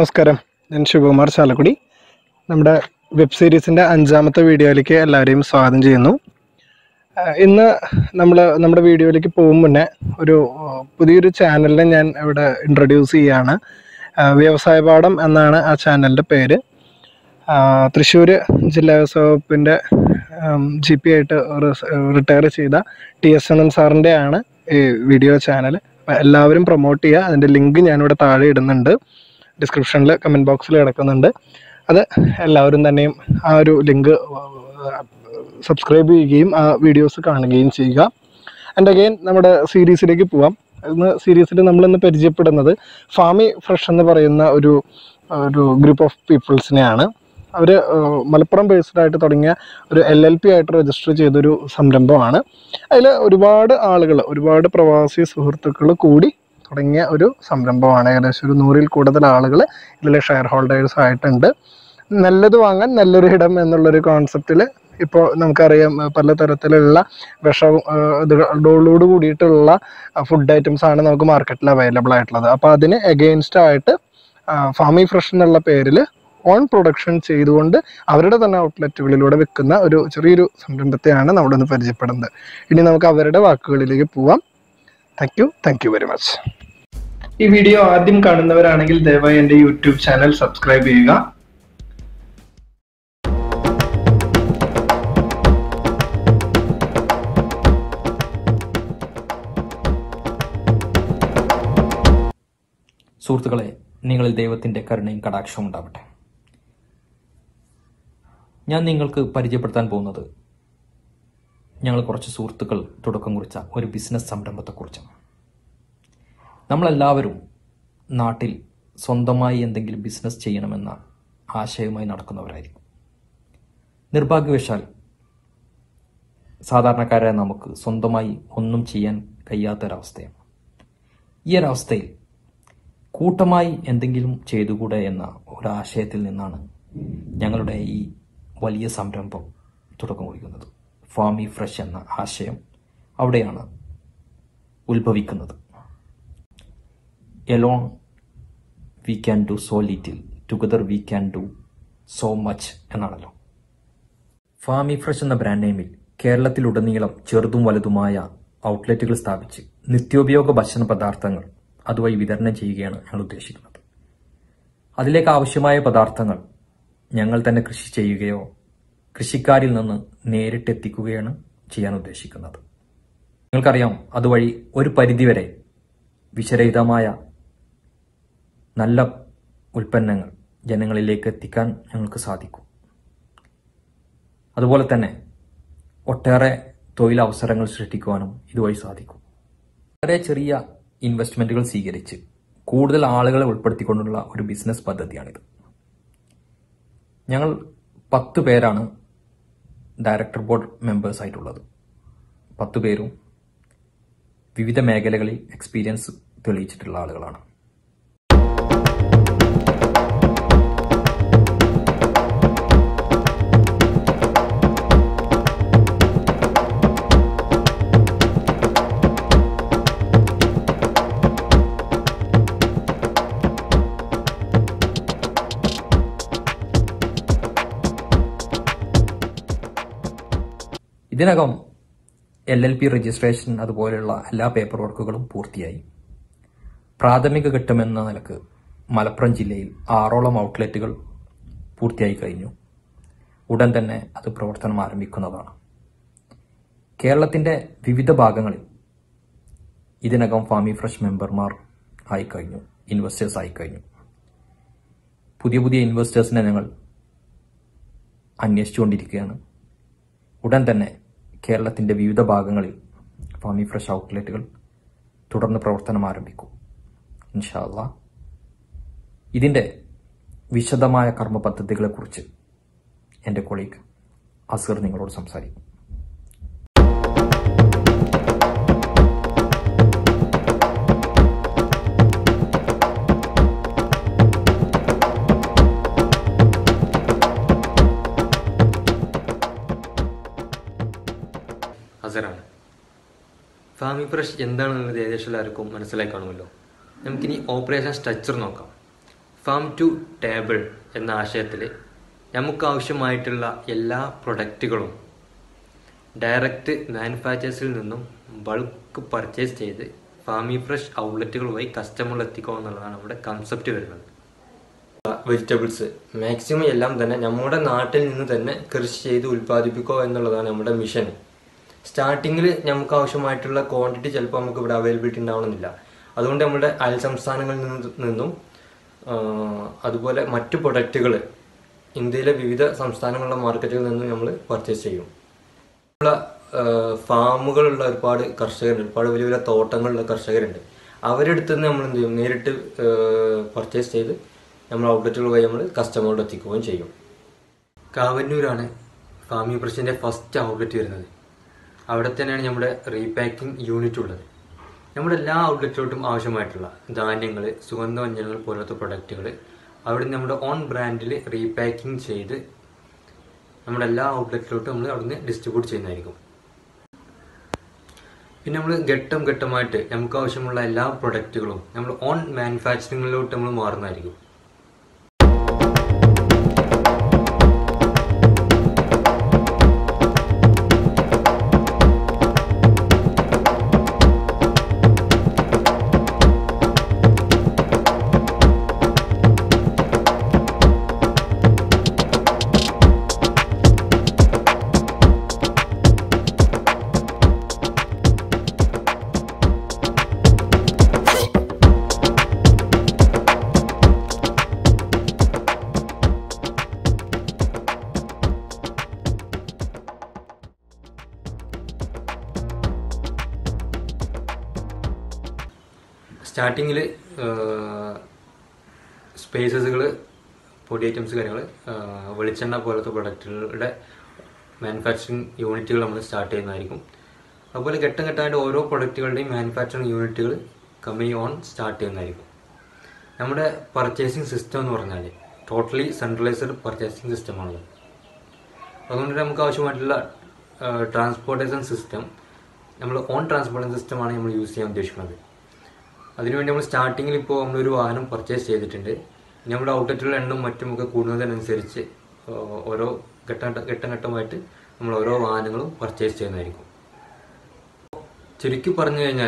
നമസ്കാരം ഞാൻ ശിവകുമാർ ചാലക്കുടി നമ്മുടെ വെബ് സീരീസിൻ്റെ അഞ്ചാമത്തെ വീഡിയോയിലേക്ക് എല്ലാവരെയും സ്വാഗതം ചെയ്യുന്നു ആഹ് ഇന്ന് നമ്മൾ നമ്മുടെ വീഡിയോയിലേക്ക് പോകും മുന്നേ ഒരു ആഹ് പുതിയൊരു ചാനലിനെ ഞാൻ ഇവിടെ ഇൻട്രൊഡ്യൂസ് ചെയ്യുകയാണ് ആഹ് വ്യവസായ പാഠം എന്നാണ് ആ ചാനലിൻ്റെ പേര് തൃശ്ശൂർ ജില്ലാ വ്യവസായ വകുപ്പിൻ്റെ ജി പി ആയിട്ട് റിട്ടയർ ചെയ്ത ടി എസ് എൻ എൻ സാറിൻ്റെ ആണ് ഈ വീഡിയോ ചാനൽ അപ്പോൾ എല്ലാവരും പ്രൊമോട്ട് ചെയ്യുക അതിൻ്റെ ലിങ്ക് ഞാനിവിടെ താഴെ ഇടുന്നുണ്ട് ഡിസ്ക്രിപ്ഷനിൽ കമൻറ്റ് ബോക്സിൽ കിടക്കുന്നുണ്ട് അത് എല്ലാവരും തന്നെയും ആ ഒരു ലിങ്ക് സബ്സ്ക്രൈബ് ചെയ്യുകയും ആ വീഡിയോസ് കാണുകയും ചെയ്യുക ആൻഡ് അഗെയിൻ നമ്മുടെ സീരീസിലേക്ക് പോവാം ഇന്ന് സീരീസിൽ നമ്മളിന്ന് പരിചയപ്പെടുന്നത് ഫാമി ഫ്രഷ് എന്ന് പറയുന്ന ഒരു ഒരു ഗ്രൂപ്പ് ഓഫ് പീപ്പിൾസിനെയാണ് അവർ മലപ്പുറം ബേസ്ഡ് ആയിട്ട് തുടങ്ങിയ ഒരു എൽ എൽ പി ആയിട്ട് രജിസ്റ്റർ ചെയ്തൊരു സംരംഭമാണ് അതിൽ ഒരുപാട് ആളുകൾ ഒരുപാട് പ്രവാസി സുഹൃത്തുക്കൾ കൂടി തുടങ്ങിയ ഒരു സംരംഭമാണ് ഏകദേശം ഒരു നൂറിൽ കൂടുതൽ ആളുകൾ ഇതിൽ ഷെയർ ഹോൾഡേഴ്സ് ആയിട്ടുണ്ട് നല്ലത് വാങ്ങാൻ നല്ലൊരു ഇടം എന്നുള്ളൊരു കോൺസെപ്റ്റിൽ ഇപ്പോൾ നമുക്കറിയാം ഏഹ് പല തരത്തിലുള്ള വിഷവും ഏഹ് ഇതുകളോട് കൂടിയിട്ടുള്ള ഫുഡ് ഐറ്റംസ് ആണ് നമുക്ക് മാർക്കറ്റിൽ അവൈലബിൾ ആയിട്ടുള്ളത് അപ്പോൾ അതിന് എഗെയിൻസ്റ്റ് ആയിട്ട് ഫാമി ഫ്രഷ് എന്നുള്ള പേരിൽ ഓൺ പ്രൊഡക്ഷൻ ചെയ്തുകൊണ്ട് അവരുടെ തന്നെ ഔട്ട്ലെറ്റുകളിലൂടെ വെക്കുന്ന ഒരു ചെറിയൊരു സംരംഭത്തെയാണ് നമ്മളിന്ന് പരിചയപ്പെടുന്നത് ഇനി നമുക്ക് അവരുടെ വാക്കുകളിലേക്ക് പോവാം thank you thank you very much ഈ വീഡിയോ ആദ്യം കാണുന്നവരാണെങ്കിൽ ദയവായി എൻ്റെ യൂട്യൂബ് ചാനൽ സബ്സ്ക്രൈബ് ചെയ്യുക സുഹൃത്തുക്കളെ നിങ്ങളിൽ ദൈവത്തിൻ്റെ കരുണയും കടാക്ഷവും ഉണ്ടാവട്ടെ ഞാൻ നിങ്ങൾക്ക് പരിചയപ്പെടുത്താൻ പോകുന്നത് ഞങ്ങൾ കുറച്ച് സുഹൃത്തുക്കൾ തുടക്കം കുറിച്ച ഒരു ബിസിനസ് സംരംഭത്തെക്കുറിച്ചാണ് നമ്മളെല്ലാവരും നാട്ടിൽ സ്വന്തമായി എന്തെങ്കിലും ബിസിനസ് ചെയ്യണമെന്ന ആശയവുമായി നടക്കുന്നവരായിരിക്കും നിർഭാഗ്യവശാൽ സാധാരണക്കാരായ നമുക്ക് സ്വന്തമായി ഒന്നും ചെയ്യാൻ കഴിയാത്തൊരവസ്ഥയാണ് ഈ ഒരവസ്ഥയിൽ കൂട്ടമായി എന്തെങ്കിലും ചെയ്തുകൂടെ എന്ന ഒരാശയത്തിൽ നിന്നാണ് ഞങ്ങളുടെ ഈ വലിയ സംരംഭം തുടക്കം കുറിക്കുന്നത് ഫാമി ഫ്രഷ് എന്ന ആശയം അവിടെയാണ് ഉത്ഭവിക്കുന്നത് alone we can do so little together we can do so much എന്നാണല്ലോ ഫാമി ഫ്രഷ് എന്ന ബ്രാൻഡ് നെയിമിൽ കേരളത്തിലുടനീളം ചെറുതും വലുതുമായ ഔട്ട്ലെറ്റുകൾ സ്ഥാപിച്ച് നിത്യോപയോഗ ഭക്ഷണ പദാർത്ഥങ്ങൾ അതുവഴി വിതരണം ചെയ്യുകയാണ് ഞങ്ങൾ ഉദ്ദേശിക്കുന്നത് അതിലേക്ക് ആവശ്യമായ പദാർത്ഥങ്ങൾ ഞങ്ങൾ തന്നെ കൃഷി ചെയ്യുകയോ കൃഷിക്കാരിൽ നിന്ന് നേരിട്ട് എത്തിക്കുകയാണ് ചെയ്യാൻ ഉദ്ദേശിക്കുന്നത് നിങ്ങൾക്കറിയാം അതുവഴി ഒരു പരിധിവരെ വിഷരഹിതമായ നല്ല ഉൽപ്പന്നങ്ങൾ ജനങ്ങളിലേക്ക് എത്തിക്കാൻ ഞങ്ങൾക്ക് സാധിക്കും അതുപോലെ തന്നെ ഒട്ടേറെ തൊഴിലവസരങ്ങൾ സൃഷ്ടിക്കുവാനും ഇതുവഴി സാധിക്കും വളരെ ചെറിയ ഇൻവെസ്റ്റ്മെന്റുകൾ സ്വീകരിച്ച് കൂടുതൽ ആളുകളെ ഉൾപ്പെടുത്തിക്കൊണ്ടുള്ള ഒരു ബിസിനസ് പദ്ധതിയാണിത് ഞങ്ങൾ പത്ത് പേരാണ് ഡയറക്ടർ ബോർഡ് മെമ്പേഴ്സ് ആയിട്ടുള്ളത് പത്ത് പേരും വിവിധ മേഖലകളിൽ എക്സ്പീരിയൻസ് തെളിയിച്ചിട്ടുള്ള ആളുകളാണ് ഇതിനകം എൽ എൽ പി രജിസ്ട്രേഷൻ അതുപോലെയുള്ള എല്ലാ പേപ്പർ വർക്കുകളും പൂർത്തിയായി പ്രാഥമിക ഘട്ടം എന്ന നിലക്ക് മലപ്പുറം ജില്ലയിൽ ആറോളം ഔട്ട്ലെറ്റുകൾ പൂർത്തിയായി കഴിഞ്ഞു ഉടൻ തന്നെ അത് പ്രവർത്തനം ആരംഭിക്കുന്നതാണ് കേരളത്തിന്റെ വിവിധ ഭാഗങ്ങളിൽ ഇതിനകം ഫാമി ഫ്രഷ് മെമ്പർമാർ ആയിക്കഴിഞ്ഞു ഇൻവെസ്റ്റേഴ്സ് ആയിക്കഴിഞ്ഞു പുതിയ പുതിയ ഇൻവെസ്റ്റേഴ്സിനെ ഞങ്ങൾ അന്വേഷിച്ചുകൊണ്ടിരിക്കുകയാണ് ഉടൻ തന്നെ കേരളത്തിൻ്റെ വിവിധ ഭാഗങ്ങളിൽ ഫാമി ഫ്രഷ് ഔട്ട്ലെറ്റുകൾ തുടർന്ന് പ്രവർത്തനം ആരംഭിക്കും ഇൻഷാല്ല ഇതിൻ്റെ വിശദമായ കർമ്മ പദ്ധതികളെക്കുറിച്ച് എൻ്റെ കൊളീഗ് അസീർ നിങ്ങളോട് സംസാരിക്കും ഹസറാണ് ഫാമി ഫ്രഷ് എന്താണെന്നുള്ളത് ഏകദേശം എല്ലാവർക്കും മനസ്സിലായി കാണുമല്ലോ നമുക്കിനി ഓപ്പറേഷൻ സ്ട്രക്ചർ നോക്കാം ഫാം ടു ടേബിൾ എന്ന ആശയത്തിൽ നമുക്ക് ആവശ്യമായിട്ടുള്ള എല്ലാ പ്രൊഡക്റ്റുകളും ഡയറക്റ്റ് മാനുഫാക്ചേഴ്സിൽ നിന്നും ബൾക്ക് പർച്ചേസ് ചെയ്ത് ഫാമി ഫ്രഷ് ഔട്ട്ലെറ്റുകൾ വഴി കസ്റ്റമറിൽ എത്തിക്കുക എന്നുള്ളതാണ് നമ്മുടെ കൺസെപ്റ്റ് വരുന്നത് വെജിറ്റബിൾസ് മാക്സിമം എല്ലാം തന്നെ നമ്മുടെ നാട്ടിൽ നിന്ന് തന്നെ കൃഷി ചെയ്ത് ഉൽപ്പാദിപ്പിക്കുക എന്നുള്ളതാണ് നമ്മുടെ മിഷൻ സ്റ്റാർട്ടിങ്ങിൽ നമുക്ക് ആവശ്യമായിട്ടുള്ള ക്വാണ്ടിറ്റി ചിലപ്പോൾ നമുക്ക് ഇവിടെ അവൈലബിലിറ്റി ഉണ്ടാവണമെന്നില്ല അതുകൊണ്ട് നമ്മുടെ അയൽ സംസ്ഥാനങ്ങളിൽ നിന്ന് നിന്നും ആ, അതുപോലെ മറ്റു പ്രൊഡക്റ്റുകൾ ഇന്ത്യയിലെ വിവിധ സംസ്ഥാനങ്ങളിലെ മാർക്കറ്റുകളിൽ നിന്നും നമ്മൾ പർച്ചേസ് ചെയ്യും ഉള്ള ഫാമുകളുള്ള ഒരുപാട് കർഷകരുണ്ട് ഒരുപാട് വലിയ വലിയ തോട്ടങ്ങളുള്ള കർഷകരുണ്ട് അവരുടെ അടുത്ത് നിന്ന് നമ്മൾ എന്ത് ചെയ്യും നേരിട്ട് പർച്ചേസ് ചെയ്ത് നമ്മൾ ഔട്ട്ലെറ്റുകൾ വഴി നമ്മൾ കസ്റ്റമറോട് എത്തിക്കുകയും ചെയ്യും കാവന്നൂരാണ് ഫാമി പ്രസിൻ്റെ ഫസ്റ്റ് ഔട്ട്ലെറ്റ് വരുന്നത് അവിടെ തന്നെയാണ് നമ്മുടെ റീപാക്കിംഗ് യൂണിറ്റ് ഉള്ളത് നമ്മുടെ എല്ലാ ഔട്ട്ലെറ്റിലോട്ടും ആവശ്യമായിട്ടുള്ള ധാന്യങ്ങൾ സുഗന്ധവ്യഞ്ജനങ്ങൾ പോലത്തെ പ്രൊഡക്റ്റുകൾ അവിടെ നമ്മുടെ ഓൺ ബ്രാൻഡിൽ റീപാക്കിംഗ് ചെയ്ത് നമ്മുടെ എല്ലാ ഔട്ട്ലെറ്റിലോട്ടും നമ്മൾ അവിടുന്ന് ഡിസ്ട്രിബ്യൂട്ട് ചെയ്യുന്നതായിരിക്കും പിന്നെ നമ്മൾ ഘട്ടം ഘട്ടമായിട്ട് നമുക്ക് ആവശ്യമുള്ള എല്ലാ പ്രൊഡക്റ്റുകളും നമ്മൾ ഓൺ മാനുഫാക്ചറിങ്ങിലോട്ട് നമ്മൾ മാറുന്നതായിരിക്കും സ്റ്റാർട്ടിങ്ങിൽ സ്പേസസുകൾ പൊടി ഐറ്റംസ് കാര്യങ്ങൾ വെളിച്ചെണ്ണ പോലത്തെ പ്രൊഡക്റ്റുകളുടെ മാനുഫാക്ചറിങ് യൂണിറ്റുകൾ നമ്മൾ സ്റ്റാർട്ട് ചെയ്യുന്നതായിരിക്കും അതുപോലെ ഘട്ടം ഘട്ടമായിട്ട് ഓരോ പ്രൊഡക്റ്റുകളുടെയും manufacturing units company own start ചെയ്യുന്നതായിരിക്കും നമ്മുടെ പർച്ചേസിങ് സിസ്റ്റം എന്ന് പറഞ്ഞാൽ ടോട്ടലി സെൻട്രലൈസ്ഡ് പർച്ചേസിങ് സിസ്റ്റമാണത് അതുകൊണ്ട് തന്നെ നമുക്ക് ആവശ്യമായിട്ടുള്ള ട്രാൻസ്പോർട്ടേഷൻ സിസ്റ്റം നമ്മൾ ഓൺ ട്രാൻസ്പോർട്ടേഷൻ സിസ്റ്റമാണ് നമ്മൾ യൂസ് ചെയ്യാൻ ഉദ്ദേശിക്കുന്നത് അതിനുവേണ്ടി നമ്മൾ സ്റ്റാർട്ടിങ്ങിൽ ഇപ്പോൾ നമ്മളൊരു വാഹനം പർച്ചേസ് ചെയ്തിട്ടുണ്ട് ഇനി നമ്മുടെ ഔട്ട്ലെറ്റുകളുടെ എണ്ണം മറ്റും ഒക്കെ കൂടുന്നതിനനുസരിച്ച് ഓ- ഓരോ ഘട്ടം ഘട്ട- ഘട്ടം ഘട്ടമായിട്ട് നമ്മൾ ഓരോ വാഹനങ്ങളും പർച്ചേസ് ചെയ്യുന്നതായിരിക്കും ചുരുക്കി പറഞ്ഞു കഴിഞ്ഞാൽ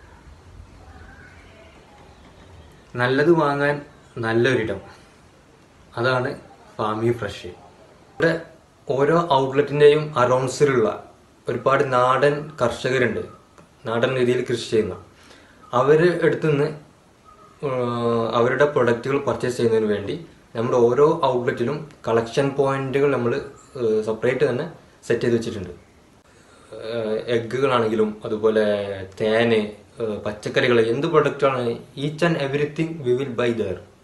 നല്ലത് വാങ്ങാൻ നല്ലൊരിടം അതാണ് ഫാമി ഫ്രഷ് ഇവിടെ ഓരോ ഔട്ട്ലെറ്റിൻ്റെയും അറൗണ്ട്സിലുള്ള ഒരുപാട് നാടൻ കർഷകരുണ്ട് നാടൻ രീതിയിൽ കൃഷി ചെയ്യുന്ന അവർ അടുത്തുനിന്ന് അവരുടെ പ്രൊഡക്റ്റുകൾ പർച്ചേസ് ചെയ്യുന്നതിന് വേണ്ടി നമ്മുടെ ഓരോ ഔട്ട്ലെറ്റിലും കളക്ഷൻ പോയിന്റുകൾ നമ്മൾ സെപ്പറേറ്റ് തന്നെ സെറ്റ് ചെയ്ത് വെച്ചിട്ടുണ്ട് എഗ്ഗുകളാണെങ്കിലും അതുപോലെ തേന് ഏഹ് പച്ചക്കറികൾ എന്ത് പ്രൊഡക്റ്റാണ് each and everything we will buy there